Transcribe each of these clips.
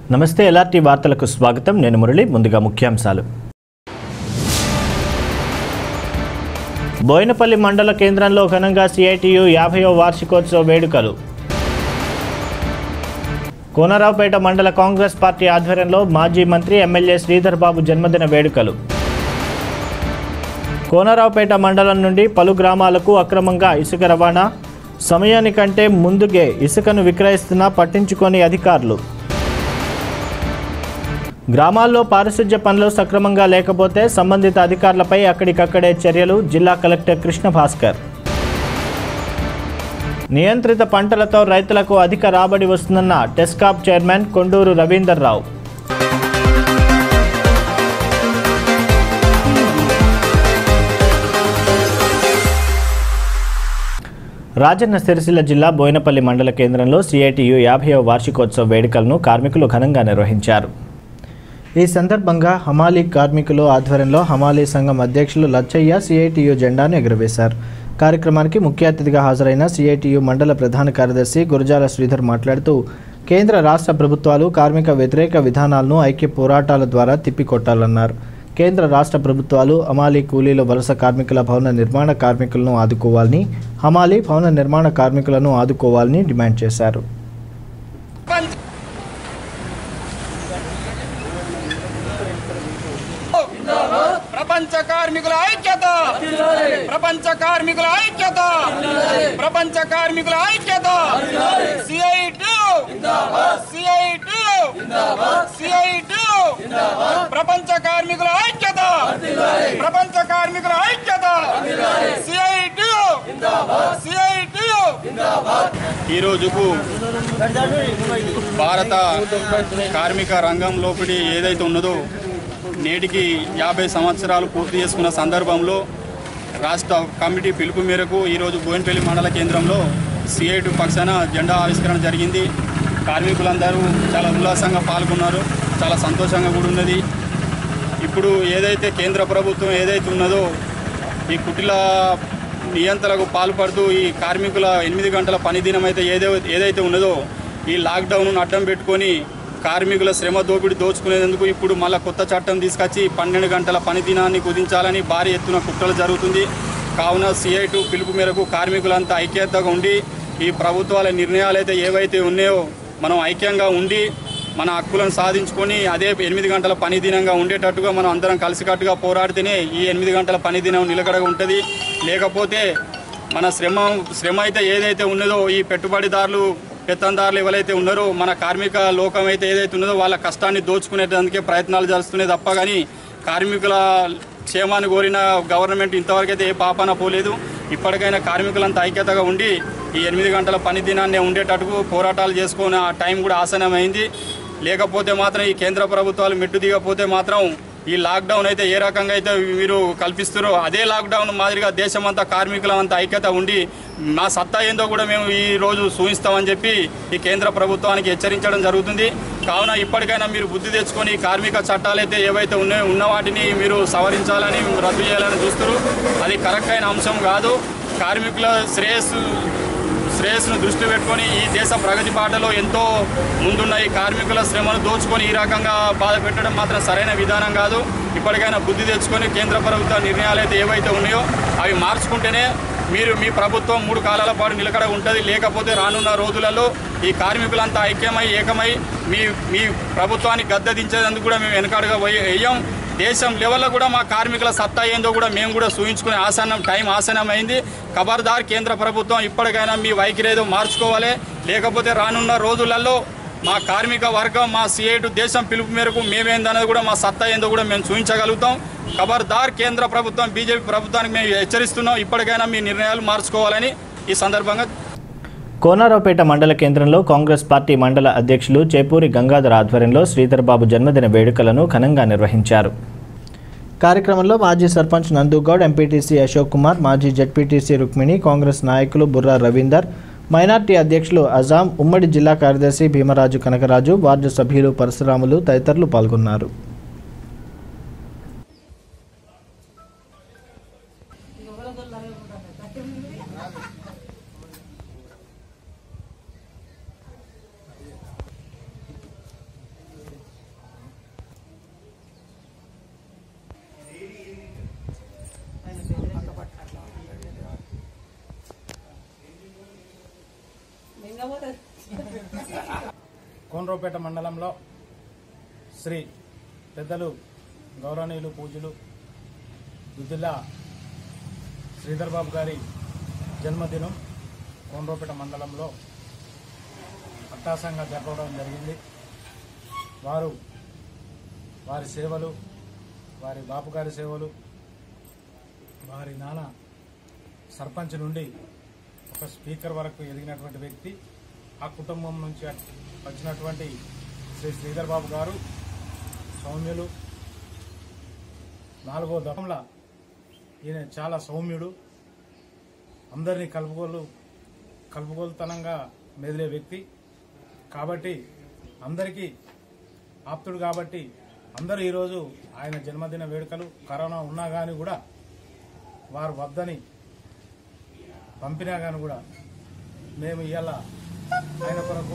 నమస్తే ఎల్ఆర్టీ వార్తలకు స్వాగతం నేను మురళి ముందుగా ముఖ్యాంశాలు బోయినపల్లి మండల కేంద్రంలో ఘనంగా సిఐటియు యాభైవ వార్షికోత్సవ వేడుకలు కోనరావుపేట మండల కాంగ్రెస్ పార్టీ ఆధ్వర్యంలో మాజీ మంత్రి ఎమ్మెల్యే శ్రీధర్ బాబు జన్మదిన వేడుకలు కోనరావుపేట మండలం నుండి పలు గ్రామాలకు అక్రమంగా ఇసుక రవాణా సమయానికంటే ముందుగే ఇసుకను విక్రయిస్తున్నా పట్టించుకొని అధికారులు గ్రామాల్లో పారిశుధ్య పనులు సక్రమంగా లేకపోతే సంబంధిత అధికారులపై అక్కడికక్కడే చర్యలు జిల్లా కలెక్టర్ కృష్ణ భాస్కర్ నియంత్రిత పంటలతో రైతులకు అధిక రాబడి వస్తుందన్న టెస్కాప్ చైర్మన్ కొండూరు రవీందర్ రావు రాజన్న సిరిసిల్ల జిల్లా బోయినపల్లి మండల కేంద్రంలో సిఐటియు యాభైవ వార్షికోత్సవ వేడుకలను కార్మికులు ఘనంగా నిర్వహించారు ఈ సందర్భంగా హమాలీ కార్మికులు ఆధ్వర్యంలో హమాలీ సంఘం అధ్యక్షులు లచ్చయ్య సిఐటియు జెండాను ఎగురవేశారు కార్యక్రమానికి ముఖ్య అతిథిగా హాజరైన సిఐటియు మండల ప్రధాన కార్యదర్శి గురజాల శ్రీధర్ మాట్లాడుతూ కేంద్ర రాష్ట్ర ప్రభుత్వాలు కార్మిక వ్యతిరేక విధానాలను ఐక్య పోరాటాల ద్వారా తిప్పికొట్టాలన్నారు కేంద్ర రాష్ట్ర ప్రభుత్వాలు హమాలీ కూలీల వలస కార్మికుల భవన నిర్మాణ కార్మికులను ఆదుకోవాలని హమాలీ భవన నిర్మాణ కార్మికులను ఆదుకోవాలని డిమాండ్ చేశారు ప్రపంచ కార్మికుల ఐక్యత ప్రపంచ కార్మికుల ఐక్యత ప్రపంచ కార్మికుల ఐక్యత CITU CITU CITU ప్రపంచ కార్మికుల ఐక్యత ప్రపంచ కార్మికుల ఐక్యత సిఐ టూ సిఐ టూ ఈ రోజుకు భారత కార్మిక రంగం లోపలి ఏదైతే ఉన్నదో నేటికి యాభై సంవత్సరాలు పూర్తి చేసుకున్న సందర్భంలో రాష్ట్ర కమిటీ పిలుపు మేరకు ఈరోజు బోయినపల్లి మండల కేంద్రంలో సిఐటి పక్షాన జెండా ఆవిష్కరణ జరిగింది కార్మికులందరూ చాలా ఉల్లాసంగా పాల్గొన్నారు చాలా సంతోషంగా కూడా ఉన్నది ఇప్పుడు ఏదైతే కేంద్ర ప్రభుత్వం ఏదైతే ఉన్నదో ఈ కుటిల నియంత్రణకు పాల్పడుతూ ఈ కార్మికుల ఎనిమిది గంటల పని దినం అయితే ఏదో ఏదైతే ఉన్నదో ఈ లాక్డౌన్ను అడ్డం పెట్టుకొని కార్మికుల శ్రమ దోపిడీ దోచుకునేందుకు ఇప్పుడు మళ్ళీ కొత్త చట్టం తీసుకొచ్చి పన్నెండు గంటల పని దినాన్ని కుదించాలని భారీ ఎత్తున కుట్రలు జరుగుతుంది కావున సిఐ టూ పిలుపు మేరకు కార్మికులంతా ఐక్యతగా ఉండి ఈ ప్రభుత్వాల నిర్ణయాలు అయితే ఏవైతే ఉన్నాయో మనం ఐక్యంగా ఉండి మన హక్కులను సాధించుకొని అదే ఎనిమిది గంటల పని దినంగా ఉండేటట్టుగా మనం అందరం కలిసికట్టుగా పోరాడితేనే ఈ ఎనిమిది గంటల పని దినం నిలకడగా ఉంటుంది లేకపోతే మన శ్రమ శ్రమ అయితే ఏదైతే ఉన్నదో ఈ పెట్టుబడిదారులు పెత్తందారులు ఎవరైతే ఉన్నారో మన కార్మిక లోకం అయితే ఏదైతే ఉన్నదో వాళ్ళ కష్టాన్ని దోచుకునేదానికే ప్రయత్నాలు చేస్తున్నాయి తప్ప కానీ కార్మికుల క్షేమాన్ని కోరిన గవర్నమెంట్ ఇంతవరకు అయితే ఏ పాపాన పోలేదు ఇప్పటికైనా కార్మికులంతా ఐక్యతగా ఉండి ఈ ఎనిమిది గంటల పని దినాన్ని ఉండేటట్టుకు పోరాటాలు చేసుకుని ఆ టైం కూడా ఆసనమైంది లేకపోతే మాత్రం ఈ కేంద్ర ప్రభుత్వాలు మెట్టు దిగపోతే మాత్రం ఈ లాక్డౌన్ అయితే ఏ రకంగా అయితే మీరు కల్పిస్తారో అదే లాక్డౌన్ మాదిరిగా దేశమంతా కార్మికులంతా ఐక్యత ఉండి మా సత్తా ఏందో కూడా మేము ఈ రోజు సూచిస్తామని చెప్పి ఈ కేంద్ర ప్రభుత్వానికి హెచ్చరించడం జరుగుతుంది కావున ఇప్పటికైనా మీరు బుద్ధి తెచ్చుకొని ఈ కార్మిక చట్టాలు అయితే ఏవైతే ఉన్నాయో ఉన్న వాటిని మీరు సవరించాలని రద్దు చేయాలని చూస్తారు అది కరెక్ట్ అయిన అంశం కాదు కార్మికుల శ్రేయస్సు శ్రేయస్సును దృష్టి పెట్టుకొని ఈ దేశ ప్రగతి బాటలో ఎంతో ముందున్న ఈ కార్మికుల శ్రమను దోచుకొని ఈ రకంగా బాధ పెట్టడం మాత్రం సరైన విధానం కాదు ఇప్పటికైనా బుద్ధి తెచ్చుకొని కేంద్ర ప్రభుత్వ నిర్ణయాలు అయితే ఏవైతే ఉన్నాయో అవి మార్చుకుంటేనే మీరు మీ ప్రభుత్వం మూడు కాలాల పాటు నిలకడ ఉంటుంది లేకపోతే రానున్న రోజులలో ఈ కార్మికులంతా ఐక్యమై ఏకమై మీ మీ ప్రభుత్వాన్ని గద్దెదించేందుకు కూడా మేము వెనకాడుగా వేయం దేశం లెవెల్లో కూడా మా కార్మికుల సత్తా ఏందో కూడా మేము కూడా సూచించుకునే ఆసనం టైం ఆసనం అయింది ఖబర్దార్ కేంద్ర ప్రభుత్వం ఇప్పటికైనా మీ వైఖరి ఏదో మార్చుకోవాలి లేకపోతే రానున్న రోజులలో మా కార్మిక వర్గం మా సిఐటు దేశం పిలుపు మేరకు మేమేందనేది కూడా మా సత్తా ఏందో కూడా మేము చూపించగలుగుతాం ఖబర్దార్ కేంద్ర ప్రభుత్వం బీజేపీ ప్రభుత్వానికి మేము హెచ్చరిస్తున్నాం ఇప్పటికైనా మీ నిర్ణయాలు మార్చుకోవాలని ఈ సందర్భంగా కోనారావుపేట మండల కేంద్రంలో కాంగ్రెస్ పార్టీ మండల అధ్యక్షులు చేపూరి గంగాధర్ ఆధ్వర్యంలో శ్రీధర్ బాబు జన్మదిన వేడుకలను ఘనంగా నిర్వహించారు కార్యక్రమంలో మాజీ సర్పంచ్ నందుగౌడ్ ఎంపీటీసీ అశోక్ కుమార్ మాజీ జడ్పీటీసీ రుక్మిణి కాంగ్రెస్ నాయకులు బుర్రా రవీందర్ మైనార్టీ అధ్యక్షులు అజాం ఉమ్మడి జిల్లా కార్యదర్శి భీమరాజు కనకరాజు వార్డు సభ్యులు పరశురాములు తదితరులు పాల్గొన్నారు కోనరావుపేట మండలంలో శ్రీ పెద్దలు గౌరవనీయులు పూజలు దుద్దిల్లా శ్రీధర్ బాబు గారి జన్మదినం కోనరావుపేట మండలంలో అట్టాసంగా జరపడం జరిగింది వారు వారి సేవలు వారి బాపు గారి సేవలు వారి నాన్న సర్పంచ్ నుండి ఒక స్పీకర్ వరకు ఎదిగినటువంటి వ్యక్తి ఆ కుటుంబం నుంచి వచ్చినటువంటి శ్రీ శ్రీధర్ బాబు గారు సౌమ్యులు నాలుగో దశంలో ఈయన చాలా సౌమ్యుడు అందరినీ కలుపుకోలు కలుపుకోలుతనంగా మెదిలే వ్యక్తి కాబట్టి అందరికీ ఆప్తుడు కాబట్టి అందరూ ఈరోజు ఆయన జన్మదిన వేడుకలు కరోనా ఉన్నా కానీ కూడా వారు వద్దని పంపినా కానీ కూడా మేము ఇవాళ ఆయన కొరకు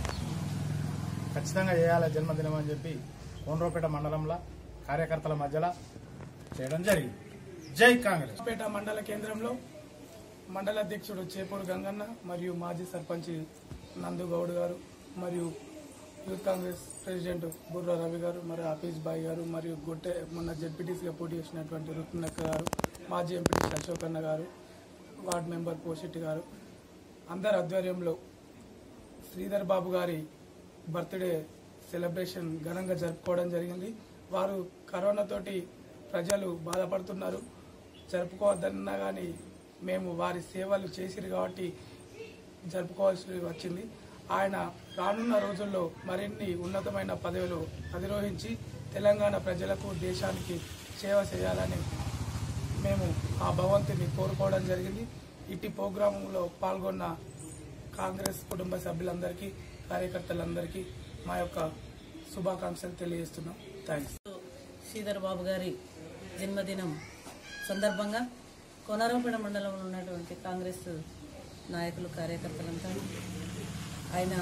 ఖచ్చితంగా చేయాలి జన్మదినం అని చెప్పి కోనరావుపేట మండలంలో కార్యకర్తల మధ్యలో చేయడం జరిగింది జై కాంగ్రెస్ పేట మండల కేంద్రంలో మండల అధ్యక్షుడు చేపూరు గంగన్న మరియు మాజీ సర్పంచ్ నందు గౌడ్ గారు మరియు యూత్ కాంగ్రెస్ ప్రెసిడెంట్ బుర్రా రవి గారు మరియు ఆఫీస్ బాయ్ గారు మరియు గొట్టె మొన్న జెడ్పీటీసీగా పోటీ చేసినటువంటి రుత్నక్క గారు మాజీ ఎంపీటీ అశోక్ అన్న గారు వార్డ్ మెంబర్ పోషెట్టి గారు అందరి ఆధ్వర్యంలో శ్రీధర్ బాబు గారి బర్త్డే సెలబ్రేషన్ ఘనంగా జరుపుకోవడం జరిగింది వారు కరోనా తోటి ప్రజలు బాధపడుతున్నారు జరుపుకోవద్దన్నా కానీ మేము వారి సేవలు చేసిరు కాబట్టి జరుపుకోవాల్సి వచ్చింది ఆయన రానున్న రోజుల్లో మరిన్ని ఉన్నతమైన పదవులు అధిరోహించి తెలంగాణ ప్రజలకు దేశానికి సేవ చేయాలని మేము ఆ భగవంతుని కోరుకోవడం జరిగింది ఇట్టి ప్రోగ్రాంలో పాల్గొన్న కాంగ్రెస్ కుటుంబ సభ్యులందరికీ కార్యకర్తలందరికీ మా యొక్క శుభాకాంక్షలు తెలియజేస్తున్నాం థ్యాంక్స్ శ్రీధర్ బాబు గారి జన్మదినం సందర్భంగా కోనరావుపేట మండలంలో ఉన్నటువంటి కాంగ్రెస్ నాయకులు కార్యకర్తలంతా ఆయన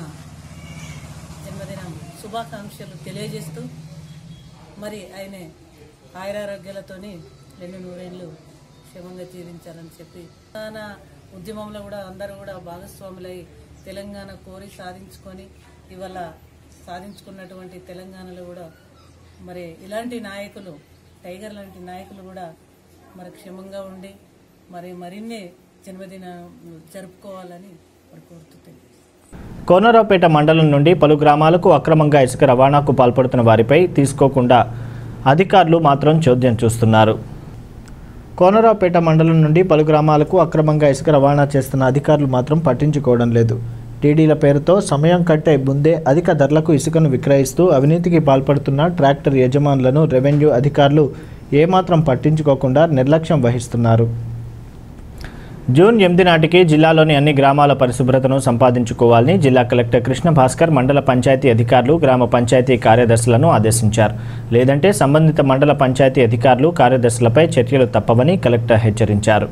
జన్మదినం శుభాకాంక్షలు తెలియజేస్తూ మరి ఆయన ఆయురారోగ్యాలతోని రెండు నూరేళ్లు క్షేమంగా జీవించాలని చెప్పి తెలంగాణ ఉద్యమంలో కూడా అందరూ కూడా భాగస్వాములై తెలంగాణ కోరి సాధించుకొని ఇవాళ సాధించుకున్నటువంటి తెలంగాణలో కూడా మరి ఇలాంటి నాయకులు టైగర్ లాంటి నాయకులు కూడా మరి క్షేమంగా ఉండి మరి మరిన్ని జన్మదిన జరుపుకోవాలని మరి కోరుతుంది కోనరావుపేట మండలం నుండి పలు గ్రామాలకు అక్రమంగా ఇసుక రవాణాకు పాల్పడుతున్న వారిపై తీసుకోకుండా అధికారులు మాత్రం చోద్యం చూస్తున్నారు కోనరావుపేట మండలం నుండి పలు గ్రామాలకు అక్రమంగా ఇసుక రవాణా చేస్తున్న అధికారులు మాత్రం పట్టించుకోవడం లేదు టీడీల పేరుతో సమయం కంటే ముందే అధిక ధరలకు ఇసుకను విక్రయిస్తూ అవినీతికి పాల్పడుతున్న ట్రాక్టర్ యజమానులను రెవెన్యూ అధికారులు ఏమాత్రం పట్టించుకోకుండా నిర్లక్ష్యం వహిస్తున్నారు జూన్ ఎనిమిది నాటికి జిల్లాలోని అన్ని గ్రామాల పరిశుభ్రతను సంపాదించుకోవాలని జిల్లా కలెక్టర్ కృష్ణ భాస్కర్ మండల పంచాయతీ అధికారులు గ్రామ పంచాయతీ కార్యదర్శులను ఆదేశించారు లేదంటే సంబంధిత మండల పంచాయతీ అధికారులు కార్యదర్శులపై చర్యలు తప్పవని కలెక్టర్ హెచ్చరించారు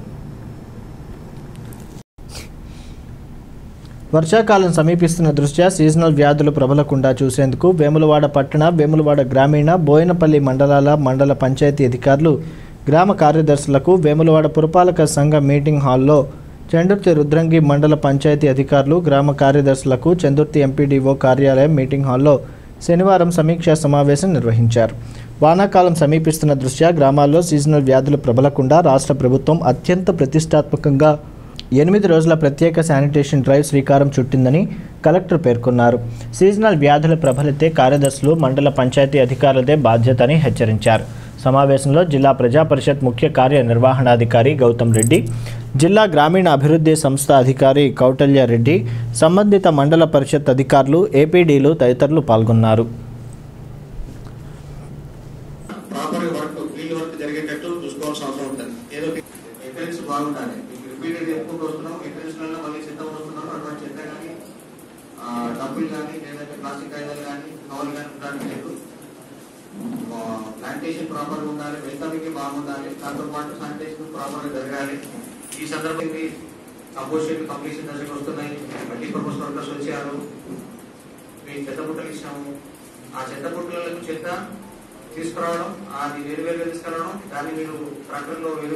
వర్షాకాలం సమీపిస్తున్న దృష్ట్యా సీజనల్ వ్యాధులు ప్రబలకుండా చూసేందుకు వేములవాడ పట్టణ వేములవాడ గ్రామీణ బోయనపల్లి మండలాల మండల పంచాయతీ అధికారులు గ్రామ కార్యదర్శులకు వేములవాడ పురపాలక సంఘ మీటింగ్ హాల్లో చందుర్తి రుద్రంగి మండల పంచాయతీ అధికారులు గ్రామ కార్యదర్శులకు చందుర్తి ఎంపీడీఓ కార్యాలయం మీటింగ్ హాల్లో శనివారం సమీక్షా సమావేశం నిర్వహించారు వానాకాలం సమీపిస్తున్న దృష్ట్యా గ్రామాల్లో సీజనల్ వ్యాధులు ప్రబలకుండా రాష్ట్ర ప్రభుత్వం అత్యంత ప్రతిష్టాత్మకంగా ఎనిమిది రోజుల ప్రత్యేక శానిటేషన్ డ్రైవ్ శ్రీకారం చుట్టిందని కలెక్టర్ పేర్కొన్నారు సీజనల్ వ్యాధుల ప్రబలితే కార్యదర్శులు మండల పంచాయతీ అధికారులదే బాధ్యతని హెచ్చరించారు సమావేశంలో జిల్లా ప్రజా పరిషత్ ముఖ్య కార్యనిర్వహణాధికారి గౌతమ్ రెడ్డి జిల్లా గ్రామీణ అభివృద్ధి సంస్థ అధికారి కౌటల్య రెడ్డి సంబంధిత మండల పరిషత్ అధికారులు ఏపీడీలు తదితరులు పాల్గొన్నారు ప్రాపర్ వర్క్ ఫీల్డ్ వర్క్ జరిగేటట్టు చూసుకోవాల్సిన అవసరం ఉంటుంది ఏదో ఎక్స్పీరియన్స్ బాగుండాలి రిపీటెడ్ ఎక్కువ వస్తున్నాం ఎక్స్పీరియన్స్ వల్ల మళ్ళీ చెత్త వస్తున్నాం అటువంటి చెత్త కానీ డబ్బులు కానీ లేదంటే ప్లాస్టిక్ కాగితాలు కానీ కవర్లు కానీ ఉండడానికి లేదు ప్లాంటేషన్ ప్రాపర్ గా ఉండాలి వెల్కమింగ్ బాగుండాలి దాంతో పాటు శానిటేషన్ ప్రాపర్ గా జరగాలి ఈ సందర్భంగా కంపోజిషన్ కంప్లీషన్ దశకు వస్తున్నాయి మల్టీపర్పస్ వర్కర్స్ వచ్చారు మేము చెత్త బుట్టలు ఇచ్చాము ఆ చెత్త బుట్టలకు చెత్త తీసుకురావడం అది వేరు వేరుగా తీసుకురావడం దాన్ని మీరు ట్రాక్టర్లో వేరు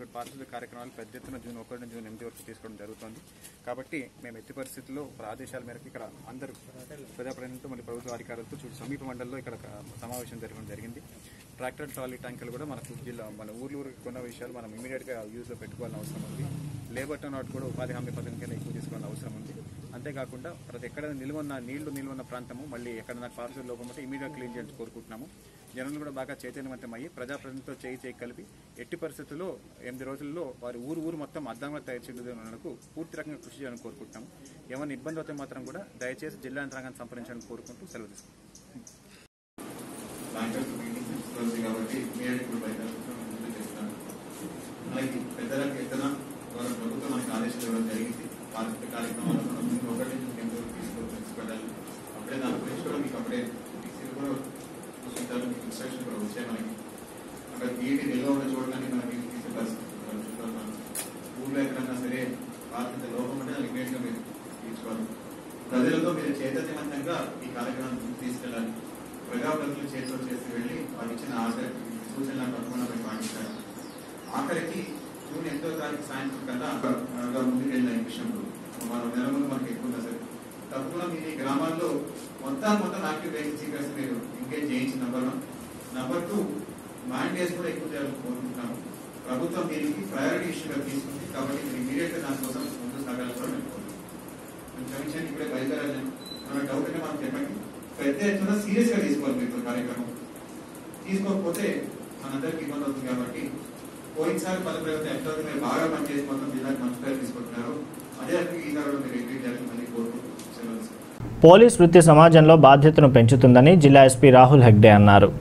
పారిశుద్ధ్య కార్యక్రమాలు పెద్ద ఎత్తున జూన్ ఒకటి నుంచి జూన్ ఎనిమిది వరకు తీసుకోవడం జరుగుతుంది కాబట్టి మేము ఎట్టి పరిస్థితుల్లో ఒక ఆదేశాల మేరకు ఇక్కడ అందరూ ప్రజాప్రతినిధులతో మరియు ప్రభుత్వ అధికారులతో చుట్టూ సమీప మండలంలో ఇక్కడ ఒక సమావేశం జరగడం జరిగింది ట్రాక్టర్ ట్రాలీ ట్యాంకులు కూడా మనకు జిల్లా మన ఊర్లు ఊరికి కొన్న విషయాలు మనం ఇమీడియట్గా యూజ్లో పెట్టుకోవాల్సిన అవసరం ఉంది లేబర్ టర్న్ అవుట్ కూడా ఉపాధి హామీ పథకం కింద ఎక్కువ తీసుకోవాల్సిన అవసరం ఉంది అంతేకాకుండా ప్రతి ఎక్కడ నిల్వన్న నీళ్లు నిల్వన్న ప్రాంతము మళ్ళీ ఎక్కడైనా పారిశుద్ధ్య లోపం ఉంటే ఇమీడియట్ క్లీన్ చేయాలని కోరుకుంటున్నాము జనాలు కూడా బాగా చైతన్యవంతమయ్యి ప్రజాప్రతినిధితో చేయి చేయి కలిపి ఎట్టి పరిస్థితుల్లో ఎనిమిది రోజుల్లో వారి ఊరు ఊరు మొత్తం అద్దంగా తయారు చేయడానికి పూర్తి రకంగా కృషి చేయాలని కోరుకుంటున్నాము ఏమైనా ఇబ్బంది అవుతే మాత్రం కూడా దయచేసి జిల్లా యంత్రాంగాన్ని సంప్రదించాలని కోరుకుంటూ సెలవు తీసుకుంటాం బ్యాంకర్స్ మీటింగ్స్ తీసుకోవచ్చు కాబట్టి ఇమీడియట్ ఇప్పుడు బయట ముందు చేస్తాను అలాగే పెద్దలకు ఎత్తున వాళ్ళ ప్రభుత్వం మనకి ఆదేశాలు ఇవ్వడం జరిగింది పారిశుద్ధ్య కార్యక్రమాలు మనం ముందు ఒకటి నుంచి ఎంత తీసుకోవచ్చు తీసుకెళ్ళాలి అప్పుడే దాని గురించి కూడా మీకు అప్పుడే మిక్సీలు కూడా చూసుకుంటారు మీకు ఇన్స్ట్రక్షన్ కూడా వచ్చాయి మనకి అక్కడ నీటి నిల్వ ఉన్న చోట్లని మనం నీళ్ళు తీసే పరిస్థితి మనం చూస్తున్నాం ఊళ్ళో ఎక్కడన్నా సరే పారిశుద్ధ్య లోపం ఉంటే అది ఇమీడియట్ గా మీరు తీర్చుకోవాలి ప్రజలతో మీరు చైతన్యవంతంగా ఈ కార్యక్రమాన్ని తీసుకెళ్ళాలి ప్రజాప్రతినిధులు చేతిలో చేసి వెళ్ళి వారు ఇచ్చిన ఆఖరి సూచనలను తప్పకుండా మీరు పాటించాలి ఆఖరికి జూన్ ఎనిమిదో తారీఖు సాయంత్రం కన్నా బాగా ముందుకు వెళ్ళిన ఈ విషయంలో మన నెల ముందు మనకి ఎక్కువ ఉంది సార్ తప్పకుండా మీరు ఈ గ్రామాల్లో మొత్తం మొత్తం యాక్టివ్ వేకెన్సీకర్స్ మీరు ఎంగేజ్ చేయించి number one number two man days కూడా ఎక్కువ చేయాలని కోరుకుంటున్నాము ప్రభుత్వం దీనికి ప్రయారిటీ ఇష్యూగా తీసుకుంది కాబట్టి మీరు ఇమీడియట్ గా దానికోసం ముందు సాగాలని కూడా మేము కోరుకుంటున్నాం క్షమించండి ఇప్పుడే బయలుదేరాలి మన డౌట్ అంటే మనం చెప్పండి పెద్ద ఎత్తున సీరియస్ గా తీసుకోవాలి మీరు కార్యక్రమం తీసుకోకపోతే మనందరికి ఇబ్బంది అవుతుంది కాబట్టి పోయినసారి పద ప్రగతి ఎట్లయితే మీరు బాగా పనిచేసి మొత్తం జిల్లాకి మంచి పేరు తీసుకుంటున్నారు అదే రకంగా ఈసారి కూడా మీరు ఎంకరేజ్ చేయాలని మళ్ళీ కోరుకుంటూ సెలవు తీసుకుంటాను. పోలీస్ వృత్తి సమాజంలో బాధ్యతను పెంచుతుందని జిల్లా ఎస్పీ రాహుల్ హెగ్డే అన్నారు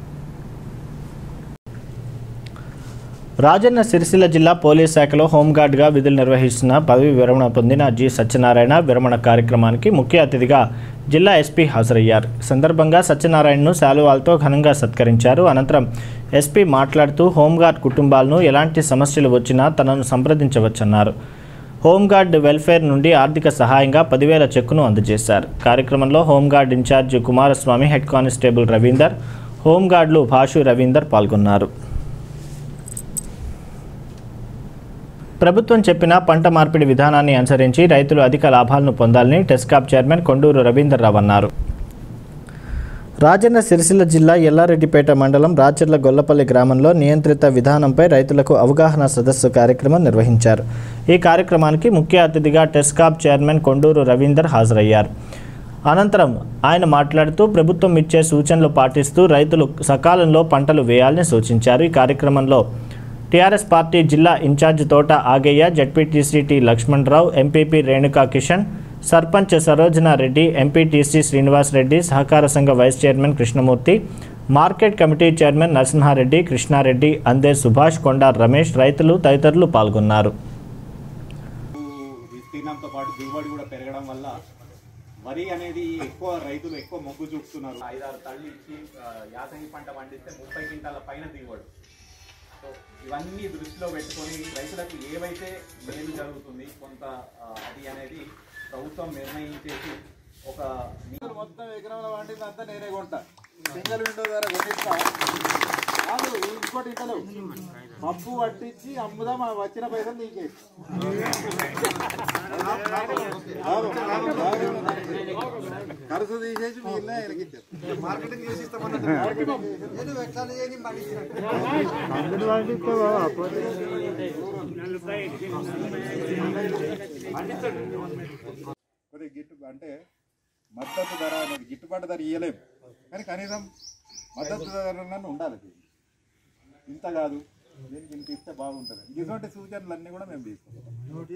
రాజన్న సిరిసిల్ల జిల్లా పోలీస్ శాఖలో హోంగార్డ్గా విధులు నిర్వహిస్తున్న పదవి విరమణ పొందిన జి సత్యనారాయణ విరమణ కార్యక్రమానికి ముఖ్య అతిథిగా జిల్లా ఎస్పీ హాజరయ్యారు ఈ సందర్భంగా సత్యనారాయణను శాలువాలతో ఘనంగా సత్కరించారు అనంతరం ఎస్పీ మాట్లాడుతూ హోంగార్డ్ కుటుంబాలను ఎలాంటి సమస్యలు వచ్చినా తనను సంప్రదించవచ్చన్నారు హోంగార్డ్ వెల్ఫేర్ నుండి ఆర్థిక సహాయంగా పదివేల చెక్కును అందజేశారు కార్యక్రమంలో home guard in charge Kumaraswamy head constable Ravinder హోంగార్డులు భాషు రవీందర్ పాల్గొన్నారు ప్రభుత్వం చెప్పిన పంట మార్పిడి విధానాన్ని అనుసరించి రైతులు అధిక లాభాలను పొందాలని టెస్కాప్ చైర్మన్ కొండూరు రవీందర్రావు అన్నారు రాజన్న సిరిసిల్ల జిల్లా ఎల్లారెడ్డిపేట మండలం రాచర్ల గొల్లపల్లి గ్రామంలో నియంత్రిత విధానంపై రైతులకు అవగాహన సదస్సు కార్యక్రమం నిర్వహించారు ఈ కార్యక్రమానికి ముఖ్య అతిథిగా టెస్కాప్ చైర్మన్ కొండూరు రవీందర్ హాజరయ్యారు అనంతరం ఆయన మాట్లాడుతూ ప్రభుత్వం ఇచ్చే సూచనలు పాటిస్తూ రైతులు సకాలంలో పంటలు వేయాలని సూచించారు ఈ కార్యక్రమంలో టీఆర్ఎస్ పార్టీ జిల్లా incharge Thota Agaiah ZPTC T Lakshmanarao MPP Renuka Kishan sarpanch Sarojanareddy MPTC Srinivas Reddy సహకార సంఘ vice chairman Krishnamurthy market committee chairman Narasimhareddy Krishnareddy Ande Subhash కొండార్ Ramesh రైతులు తదితరులు పాల్గొన్నారు విస్తీర్ణంతో పాటు దిగుబడి కూడా పెరగడం వల్ల వరి అనేది ఎక్కువ రైతులు ఎక్కువ మొగ్గు చూపుతున్నారు ఐదారు తళ్ళు ఇచ్చి ఆ, యాసంగి పంట పండిస్తే ముప్పై క్వింటాల పైన దిగుబడి సో ఇవన్నీ దృష్టిలో పెట్టుకొని రైతులకు ఏవైతే మేలు జరుగుతుంది కొంత ఆ, అది అనేది ప్రభుత్వం నిర్ణయించేసి ఒక మొత్తం ఎకరంలో వండింది అంతా నేనే కొంటా సింగిల్ విండో ద్వారా కొనిస్తా కాదు ఇంకోటి ఇంటలేవు మబ్బు పట్టించి అమ్ముదాం ఆ వచ్చిన పైసలు నీకే ఖర్చు తీసేసి మిగిలిన ఆయనకి ఇచ్చారు మార్కెటింగ్ చేసి కొద్దిగా గిట్టు అంటే మద్దతు ధర అనేది గిట్టుబాటు ధర ఇవ్వలేము కానీ కనీసం మద్దతు ధర అన్న ఉండాలి దీనికి. ఇంత కాదు దీనికి ఇంత ఇస్తే బాగుంటుంది ఇటువంటి సూచనలు అన్నీ కూడా మేము తీసుకుంటాం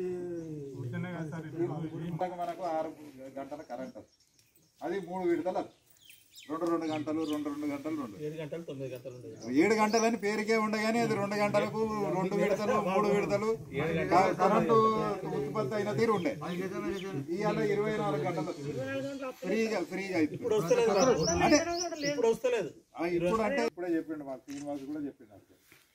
ఇంతకు మనకు ఆరు గంటల కరెంట్ వస్తుంది అది మూడు విడతలు వస్తుంది. రెండు రెండు గంటలు రెండు రెండు గంటలు రెండు ఏడు గంటలు తొమ్మిది గంటలు ఏడు గంటలని పేరుకే ఉండగానే అది రెండు గంటలకు రెండు విడతలు మూడు విడతలు క- కరెంటు ఉత్పత్తి అయిన తీరు ఉండే ఇవాళ ఇరవై నాలుగు గంటలు ఫ్రీగా ఫ్రీగా ఇప్పుడు అంటే ఇప్పుడు వస్తలేదు ఇప్పుడు అంటే ఇప్పుడే చెప్పిండు మాకు శ్రీనివాస్ కూడా చెప్పిండు నాకు.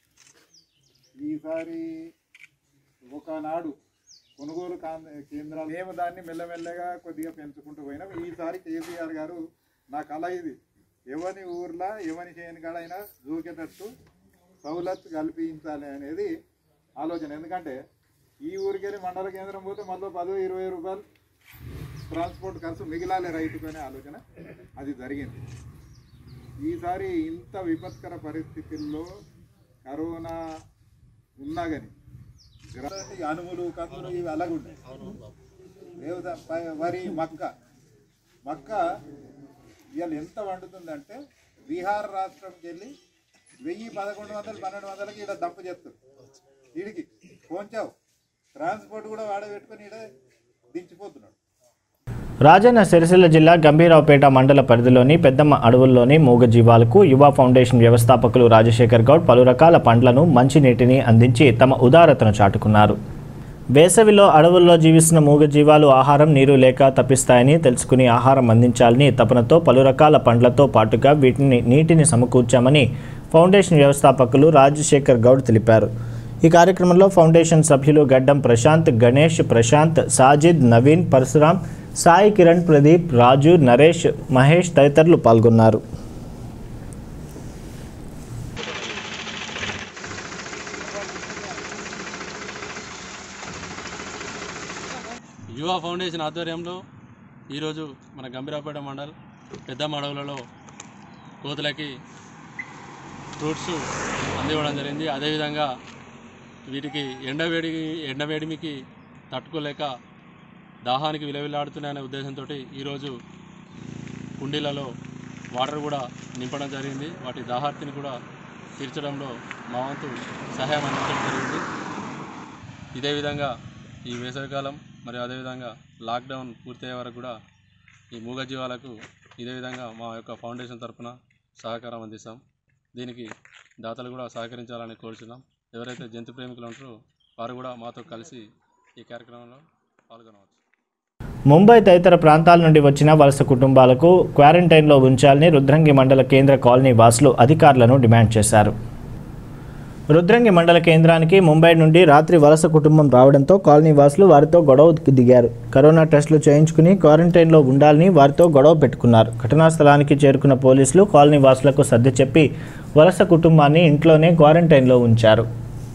ఈసారి ఒకనాడు కొనుగోలు కాం- కేంద్రాలు మేము దాన్ని మెల్లమెల్లగా కొద్దిగా పెంచుకుంటూ పోయినాం ఈసారి కేసీఆర్ గారు నా కళ ఇది ఎవరి ఊర్లో ఎవరి చేయని కాడైనా దూకేటట్టు సౌలత్ కల్పించాలి అనేది ఆలోచన ఎందుకంటే ఈ ఊరికి వెళ్ళి మండల కేంద్రం పోతే మళ్ళీ పదో ఇరవై రూపాయలు ట్రాన్స్పోర్ట్ ఖర్చు మిగిలాలి రైతుకు అనే ఆలోచన అది జరిగింది ఈసారి ఇంత విపత్కర పరిస్థితుల్లో కరోనా ఉన్నా కానీ అనుములు కందులు ఇవి అలాగుంటాయి దేవత ప- వరి మక్క మక్క ఇవాళ ఎంత వండుతుందంటే బీహార్ రాష్ట్రంకి వెళ్ళి వెయ్యి పదకొండు వందలు పన్నెండు వందలకి ఇక్కడ దంపు చేస్తారు వీడికి కొంచెం ట్రాన్స్పోర్ట్ కూడా వాడబెట్టుకొని ఇక్కడ దించిపోతున్నాడు రాజన్న సిరిసిల్ల జిల్లా గంభీరావుపేట మండల పరిధిలోని పెద్దమ్మ అడవుల్లోని మూగజీవాలకు యువ ఫౌండేషన్ వ్యవస్థాపకులు రాజశేఖర్ గౌడ్ పలు రకాల పండ్లను మంచినీటిని అందించి తమ ఉదారతను చాటుకున్నారు వేసవిలో అడవుల్లో జీవిస్తున్న మూగజీవాలు ఆహారం నీరు లేక తప్పిస్తాయని తెలుసుకుని ఆహారం అందించాలని తపనతో పలు రకాల పండ్లతో పాటుగా వీటిని నీటిని సమకూర్చామని ఫౌండేషన్ వ్యవస్థాపకులు రాజశేఖర్ గౌడ్ తెలిపారు ఈ కార్యక్రమంలో ఫౌండేషన్ సభ్యులు గడ్డం ప్రశాంత్ గణేష్ ప్రశాంత్ సాజిద్ నవీన్ పరశురాం సాయి కిరణ్ ప్రదీప్ రాజు నరేష్ మహేష్ తదితరులు పాల్గొన్నారు యువ ఫౌండేషన్ ఆధ్వర్యంలో ఈరోజు మన గంభీరాపేట మండల్ పెద్ద మడవులలో కోతులకి ఫ్రూట్స్ అందివ్వడం జరిగింది అదేవిధంగా వీటికి ఎండవేడి ఎండవేడిమికి తట్టుకోలేక దాహానికి విలవిల్లాడుతున్నాయనే ఉద్దేశంతో ఈరోజు కుండీలలో వాటర్ కూడా నింపడం జరిగింది వాటి దాహార్తిని కూడా తీర్చడంలో మా వంతు సహాయం అందించడం జరిగింది ఇదే విధంగా ఈ వేసవికాలం మరియు అదేవిధంగా లాక్డౌన్ పూర్తయ్యే వరకు కూడా ఈ మూగజీవాలకు ఇదే విధంగా మా యొక్క ఫౌండేషన్ తరపున సహకారం అందిస్తాం దీనికి దాతలు కూడా సహకరించాలని కోరుచున్నాం ఎవరైతే జంతు ప్రేమికులు ఉంటారో వారు కూడా మాతో కలిసి ఈ కార్యక్రమంలో పాల్గొనవచ్చు ముంబై తదితర ప్రాంతాల నుండి వచ్చిన వలస కుటుంబాలకు క్వారంటైన్లో ఉంచాలని రుద్రంగి మండల కేంద్ర కాలనీ వాసులు అధికారులను డిమాండ్ చేశారు రుద్రంగి మండల కేంద్రానికి ముంబై నుండి రాత్రి వలస కుటుంబం రావడంతో కాలనీ వాసులు వారితో గొడవకు దిగారు కరోనా టెస్టులు చేయించుకుని క్వారంటైన్లో ఉండాలని వారితో గొడవ పెట్టుకున్నారు ఘటనా స్థలానికి చేరుకున్న పోలీసులు కాలనీ వాసులకు సర్ది చెప్పి వలస కుటుంబాన్ని ఇంట్లోనే క్వారంటైన్లో ఉంచారు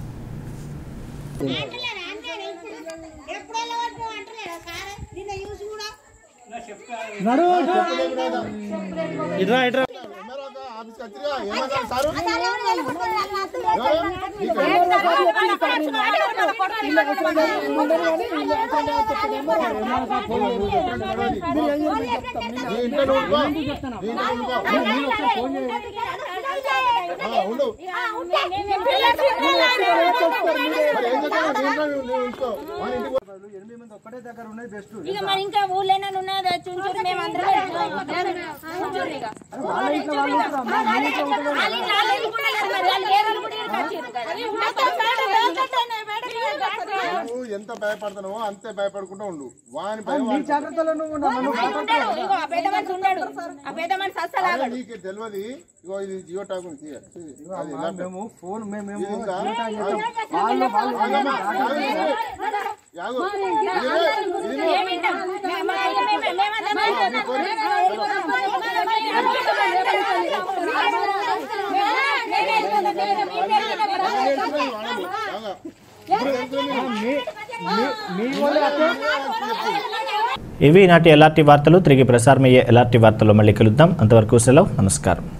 ఇక మరి ఇంకా ఊళ్ళైనా ఉన్నది చుంచూరు మేము అందరం చుంచూరు ఇక వాళ్ళ ఇంట్లో వాళ్ళు కూడా లేరు మరి వాళ్ళు వేరే వాళ్ళు కూడా ఇక్కడికి వచ్చారు కదా. నువ్వు ఎంత భయపడుతున్నావో అంతే భయపడకుండా ఉండు వాని భయం వానికి. జాగ్రత్తలో ఉంటాడు. ఇగో ఆ పెద్ద మనిషి ఉన్నాడు ఆ పెద్ద మనిషి అస్సలు అరే ఆగడు. నీకు తెలియదు ఇగో ఇది జియో టాక్ ఉంది తీయ. అది అమ్మా, ల్యాప్టాప్. మేము ఫోన్ మేము మేము ఇది ఇంకా- జీవితం ఆగు. చేస్తాం. వాళ్ళు వాళ్ళు ఆగమ్మా, ఆగు. యాగు. ఇది ఇది నువ్వు. మేము వింటాం. మేము- మేము- మేము- మేమంతా ఇవి నాటి ఎల్ఆర్టీ వార్తలు తిరిగి ప్రసారమయ్యే ఎల్ఆర్టీ వార్తలు మళ్ళీ కలుద్దాం అంతవరకు సెలవు నమస్కారం